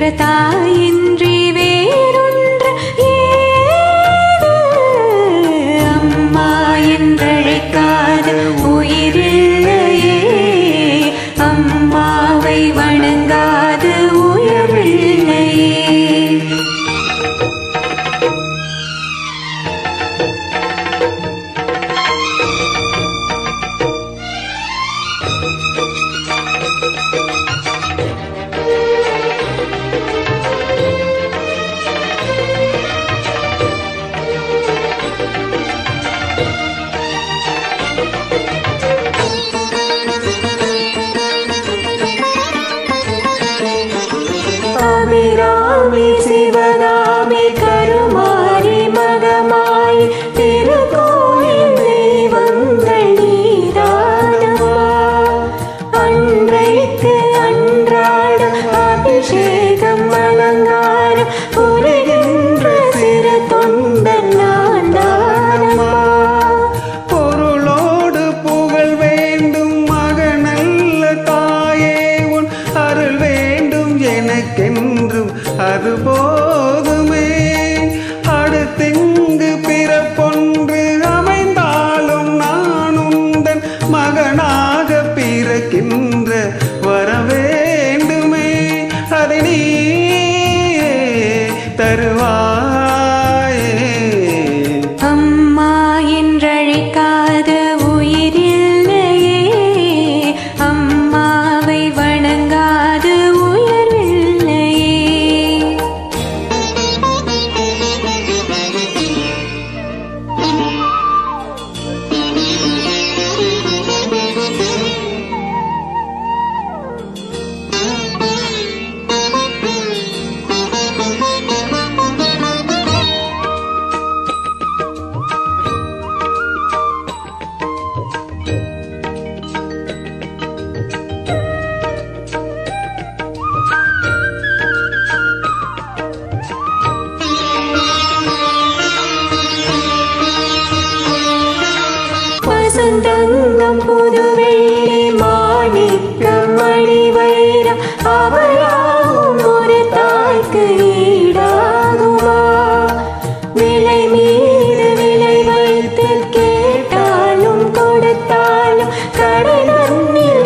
தாயின்றி வேறொன்று ஏது அம்மா என்றழைக்காத உயிரில்லையே அம்மாவை வணங்காது உயர்வில்லையே அபிராமி சிவகாமி கருமாரி மகமாய் திருக்கோயில் தெய்வங்கள் நீதானமா அன்றைக்கு அன்றாட அபிஷேகம் அலங்காரம் புரிகின்ற சிறு தொண்டன் நான் தானமா பொருளோடு புகழ் வேண்டும் மகனல்ல தாயே உன் அருள் வேண்டும் எனக்கென்றும் அது போதுமே அடுத்திங்கு பிறப்பொன்று அமைந்தாலும் நான் உந்தன் மகனாக பிறக்கின்ற வர வேண்டுமே அதை நீ தருவாயே அம்மா என்றழைக்காத உயிரில்லையே அம்மாவை வணங்காது உயர்வில்லையே பசுந்தங்கம் புது வெள்ளி மாணிக்கம் மணி வைரம் அவையாவும் ஒரு தாய்க்கு ஈடாகுமா விலை மீது விலை வைத்து கேட்டாலும் கொடுத்தாலும் கடை மண்ணில்